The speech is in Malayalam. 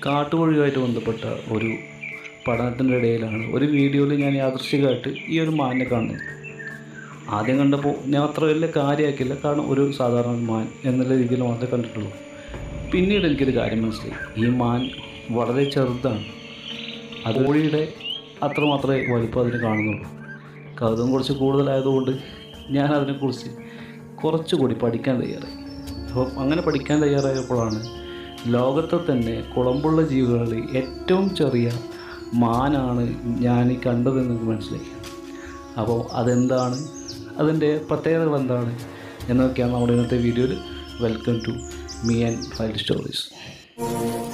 കാട്ടുകോഴിയുമായിട്ട് ബന്ധപ്പെട്ട ഒരു പഠനത്തിൻ്റെ ഇടയിലാണ് ഒരു വീഡിയോയിൽ ഞാൻ യാദൃശ്ചികമായിട്ട് ഈ ഒരു മാനിനെ കാണുന്നത് ആദ്യം കണ്ടപ്പോൾ ഞാൻ അത്ര വലിയ കാര്യമാക്കില്ല കാരണം ഒരു സാധാരണ മാൻ എന്നുള്ള രീതിയിൽ മാത്രമേ കണ്ടിട്ടുള്ളൂ പിന്നീട് എനിക്കൊരു കാര്യം മനസ്സിലായി ഈ മാൻ വളരെ ചെറുതാണ് അത് കോഴിയുടെ അത്ര മാത്രമേ വലുപ്പം അതിന് കാണുന്നുള്ളൂ കൗതുകം കുറച്ച് കൂടുതലായതുകൊണ്ട് ഞാൻ അതിനെക്കുറിച്ച് കുറച്ചുകൂടി പഠിക്കാൻ തയ്യാറായി അപ്പം അങ്ങനെ പഠിക്കാൻ തയ്യാറായപ്പോഴാണ് ലോകത്തെ തന്നെ കുളമ്പുള്ള ജീവികളിൽ ഏറ്റവും ചെറിയ മാനാണ് ഞാൻ ഈ കണ്ടതെന്ന് എനിക്ക് മനസ്സിലായി അപ്പോൾ അതെന്താണ് അതിൻ്റെ പ്രത്യേകതകൾ എന്താണ് എന്നൊക്കെയാണ് നമ്മുടെ ഇന്നത്തെ വീഡിയോയിൽ welcome to me and file stories